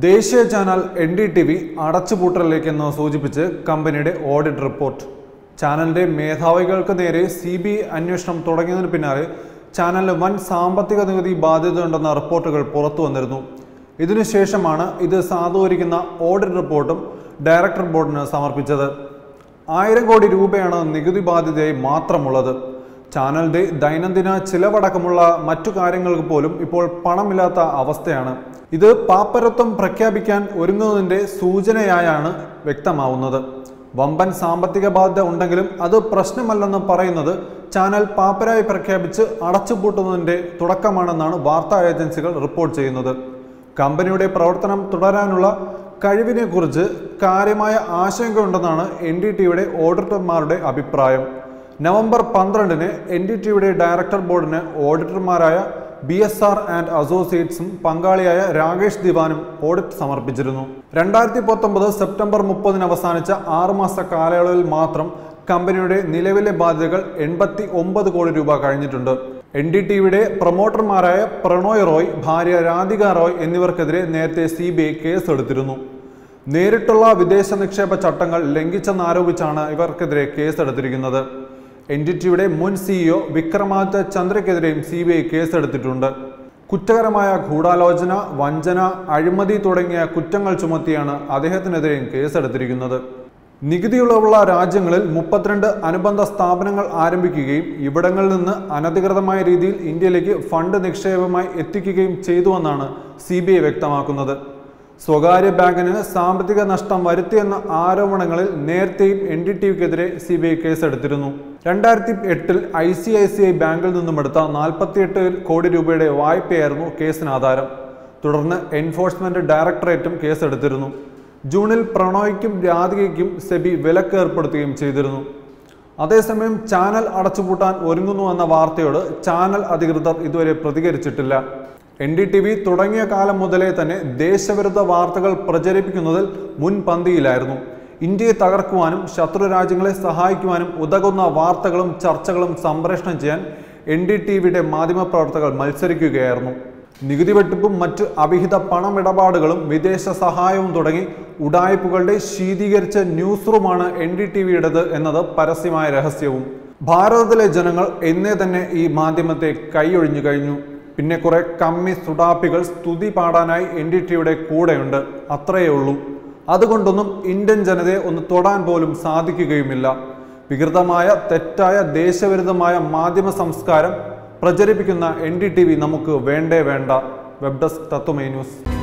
ദേശീയ channel N D T V അടച്ചുപൂട്ടലിലേക്കെന്ന് സൂചിപ്പിച്ച് കമ്പനിയുടെ ഓഡിറ്റ് റിപ്പോർട്ട് ചാനലിന്റെ മേധാവികൾക്ക് നേരെ സി ബി ഐ അന്വേഷണം തുടങ്ങിയതിന് പിന്നാലെ ചാനലിന് വൻ സാമ്പത്തിക നികുതി ബാധ്യതയുണ്ടെന്ന റിപ്പോർട്ടുകൾ പുറത്തു വന്നിരുന്നു ഇതിനുശേഷമാണ് ഇത് സാധൂകരിക്കുന്ന ഓഡിറ്റ് റിപ്പോർട്ടും ഡയറക്ടർ ബോർഡിന് സമർപ്പിച്ചത് ആയിരം കോടി രൂപയാണ് നികുതി ബാധ്യതയായി മാത്രമുള്ളത് ചാനലിന്റെ ദൈനംദിന ചിലവടക്കമുള്ള മറ്റു കാര്യങ്ങൾക്ക് പോലും ഇപ്പോൾ പണമില്ലാത്ത അവസ്ഥയാണ് ഇത് പാപ്പരത്വം പ്രഖ്യാപിക്കാൻ ഒരുങ്ങുന്നതിന്റെ സൂചനയായാണ് വ്യക്തമാവുന്നത് വമ്പൻ സാമ്പത്തിക ബാധ്യത ഉണ്ടെങ്കിലും അത് പ്രശ്നമല്ലെന്ന് പറയുന്നത് ചാനൽ പാപ്പരായി പ്രഖ്യാപിച്ച് അടച്ചുപൂട്ടുന്നതിന്റെ തുടക്കമാണെന്നാണ് വാർത്താ ഏജൻസികൾ റിപ്പോർട്ട് ചെയ്യുന്നത് കമ്പനിയുടെ പ്രവർത്തനം തുടരാനുള്ള കഴിവിനെക്കുറിച്ച് കാര്യമായ ആശങ്കയുണ്ടെന്നാണ് എൻ ഡി ടിയുടെ ഓഡിറ്റർമാരുടെ അഭിപ്രായം നവംബർ പന്ത്രണ്ടിന് എൻ ഡി ടിയുടെ ഡയറക്ടർ ബോർഡിന് ഓഡിറ്റർമാരായ ബി എസ് ആർ ആൻഡ് അസോസിയേറ്റ്സും പങ്കാളിയായ രാകേഷ് ദിവാനും ഓഡിറ്റ് സമർപ്പിച്ചിരുന്നു രണ്ടായിരത്തി പത്തൊമ്പത് സെപ്റ്റംബർ മുപ്പതിന് അവസാനിച്ച ആറുമാസ കാലയളവിൽ മാത്രം കമ്പനിയുടെ നിലവിലെ ബാധ്യതകൾ എൺപത്തി ഒമ്പത് കോടി രൂപ കഴിഞ്ഞിട്ടുണ്ട് എൻ ഡി ടിവിയുടെ പ്രൊമോട്ടർമാരായ പ്രണോയ് റോയ് ഭാര്യ രാധിക റോയ് എന്നിവർക്കെതിരെ നേരത്തെ സി ബി ഐ കേസ് എടുത്തിരുന്നു നേരിട്ടുള്ള വിദേശ നിക്ഷേപ ചട്ടങ്ങൾ ലംഘിച്ചെന്നാരോപിച്ചാണ് ഇവർക്കെതിരെ കേസെടുത്തിരിക്കുന്നത് എൻ ഡി ടിയുടെ മുൻ സിഇഒ വിക്രമാദിത്യ ചന്ദ്രയ്ക്കെതിരെയും സി ബി ഐ കേസെടുത്തിട്ടുണ്ട് കുറ്റകരമായ ഗൂഢാലോചന വഞ്ചന അഴിമതി തുടങ്ങിയ കുറ്റങ്ങൾ ചുമത്തിയാണ് അദ്ദേഹത്തിനെതിരെയും കേസെടുത്തിരിക്കുന്നത് നികുതിയുളവുള്ള രാജ്യങ്ങളിൽ മുപ്പത്തിരണ്ട് അനുബന്ധ സ്ഥാപനങ്ങൾ ആരംഭിക്കുകയും ഇവിടങ്ങളിൽ നിന്ന് അനധികൃതമായ രീതിയിൽ ഇന്ത്യയിലേക്ക് ഫണ്ട് നിക്ഷേപമായി എത്തിക്കുകയും ചെയ്തുവെന്നാണ് സി ബി ഐ വ്യക്തമാക്കുന്നത് സ്വകാര്യ ബാങ്കിന് സാമ്പത്തിക നഷ്ടം വരുത്തിയെന്ന ആരോപണങ്ങളിൽ നേരത്തെയും എൻ ഡി ടി വിക്കെതിരെ സി ബി ഐ കേസെടുത്തിരുന്നു രണ്ടായിരത്തി എട്ടിൽ I C I C I ബാങ്കിൽ നിന്നും എടുത്ത നാൽപ്പത്തിയെട്ട് കോടി രൂപയുടെ വായ്പയായിരുന്നു കേസിന് ആധാരം തുടർന്ന് എൻഫോഴ്സ്മെന്റ് ഡയറക്ടറേറ്റും കേസെടുത്തിരുന്നു ജൂണിൽ പ്രണോയ്ക്കും രാധികയ്ക്കും സെബി വിലക്ക് ഏർപ്പെടുത്തുകയും ചെയ്തിരുന്നു അതേസമയം ചാനൽ അടച്ചുപൂട്ടാൻ ഒരുങ്ങുന്നു എന്ന വാർത്തയോട് ചാനൽ അധികൃതർ ഇതുവരെ പ്രതികരിച്ചിട്ടില്ല എൻ ഡി ടി വി തുടങ്ങിയ കാലം മുതലേ തന്നെ ദേശവിരുദ്ധ വാർത്തകൾ പ്രചരിപ്പിക്കുന്നതിൽ മുൻപന്തിയിലായിരുന്നു ഇന്ത്യയെ തകർക്കുവാനും ശത്രു രാജ്യങ്ങളെ സഹായിക്കുവാനും ഉതകുന്ന വാർത്തകളും ചർച്ചകളും സംപ്രേഷണം ചെയ്യാൻ എൻ ഡി ടി വിയുടെ മാധ്യമപ്രവർത്തകർ മത്സരിക്കുകയായിരുന്നു നികുതി വെട്ടിപ്പും മറ്റ് അവിഹിത പണമിടപാടുകളും വിദേശ സഹായവും തുടങ്ങി ഉടായ്പുകളുടെ ശീതീകരിച്ച ന്യൂസ് റൂമാണ് എൻ ഡി ടി വിയുടേത് എന്നത് പരസ്യമായ രഹസ്യവും ഭാരതത്തിലെ ജനങ്ങൾ എന്നേ തന്നെ ഈ മാധ്യമത്തെ കൈയൊഴിഞ്ഞു കഴിഞ്ഞു പിന്നെ കുറെ കമ്മി സുഡാപ്പികൾ സ്തുതി പാടാനായി എൻ ഡി ടിയുടെ കൂടെയുണ്ട് അത്രയേ ഉള്ളൂ അതുകൊണ്ടൊന്നും ഇന്ത്യൻ ജനതയെ ഒന്ന് തൊടാൻ പോലും സാധിക്കുകയുമില്ല വികൃതമായ തെറ്റായ ദേശവിരുദ്ധമായ മാധ്യമ സംസ്കാരം പ്രചരിപ്പിക്കുന്ന എൻ ഡി ടി വി നമുക്ക് വേണ്ടേ വേണ്ട വെബ് ഡെസ്ക് തത്വമേ ന്യൂസ്